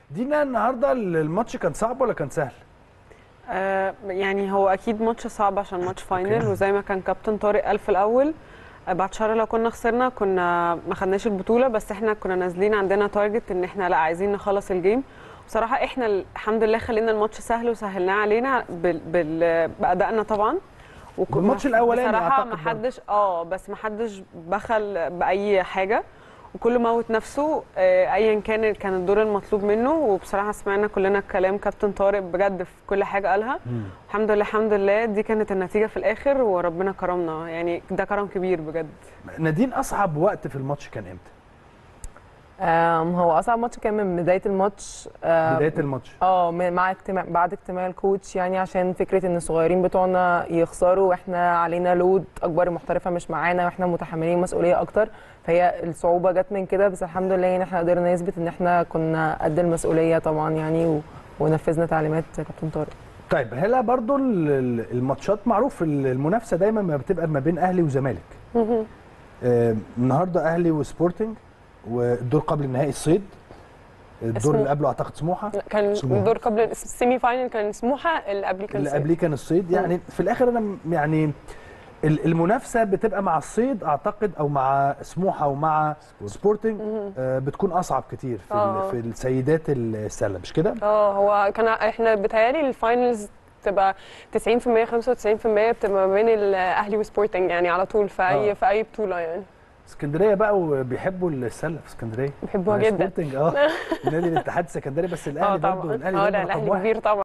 دينا النهارده الماتش كان صعب ولا كان سهل؟ آه يعني هو اكيد ماتش صعب عشان ماتش فاينل وزي ما كان كابتن طارق قال في الاول آه بعد شهر لو كنا خسرنا كنا ما خدناش البطوله بس احنا كنا نازلين عندنا تارجت ان احنا لا عايزين نخلص الجيم بصراحه احنا الحمد لله خلينا الماتش سهل وسهلناه علينا بال... بال... بادائنا طبعا وك- بالماتش الأولاني بصراحه أعتقد ما برضه. حدش اه بس ما حدش بخل باي حاجه وكله موت نفسه آه، ايا كان كان الدور المطلوب منه وبصراحه سمعنا كلنا كلام كابتن طارق بجد في كل حاجه قالها الحمد لله الحمد لله دي كانت النتيجه في الاخر وربنا كرمنا يعني ده كرم كبير بجد نادين اصعب وقت في الماتش كان امتى؟ آم، هو اصعب ماتش كان من بدايه الماتش آم، بدايه الماتش اه من- مع اجتماع بعد اجتماع الكوتش يعني عشان فكره ان الصغيرين بتوعنا يخسروا واحنا علينا لود اكبر المحترفه مش معانا واحنا متحملين مسؤوليه اكتر فهي الصعوبه جت من كده بس الحمد لله يعني احنا قدرنا نثبت ان احنا كنا قد المسؤوليه طبعا يعني و... ونفذنا تعليمات كابتن طارق طيب هلا برضو ال- ال- الماتشات معروف ال- المنافسه دايما ما بتبقى ما بين اهلي وزمالك آه، النهارده اهلي وسبورتنج والدور قبل النهائي الصيد الدور اسمه- اللي قبله اعتقد سموحه كان سموحة. الدور قبل السيمي فاينل كان سموحه اللي قبليه كان اللي صيد. قبليه كان الصيد يعني في الاخر انا م- يعني ال- المنافسه بتبقى مع الصيد اعتقد او مع سموحه ومع سبورتنج آه، بتكون اصعب كتير في آه. ال- في السيدات السله مش كده؟ اه هو كان احنا بيتهيألي الفاينلز بتبقى 90% 95% بتبقى ما بين الاهلي وسبورتنج يعني على طول في اي آه. في اي بطوله يعني اسكندريه بقى وبيحبوا السله في اسكندريه بيحبوها مع جدا سبورتنج اه نادي الاتحاد السكندري بس اه الاهلي برضه طبعا الاهلي اه دايما لا رقم الاهلي واحد كبير طبعا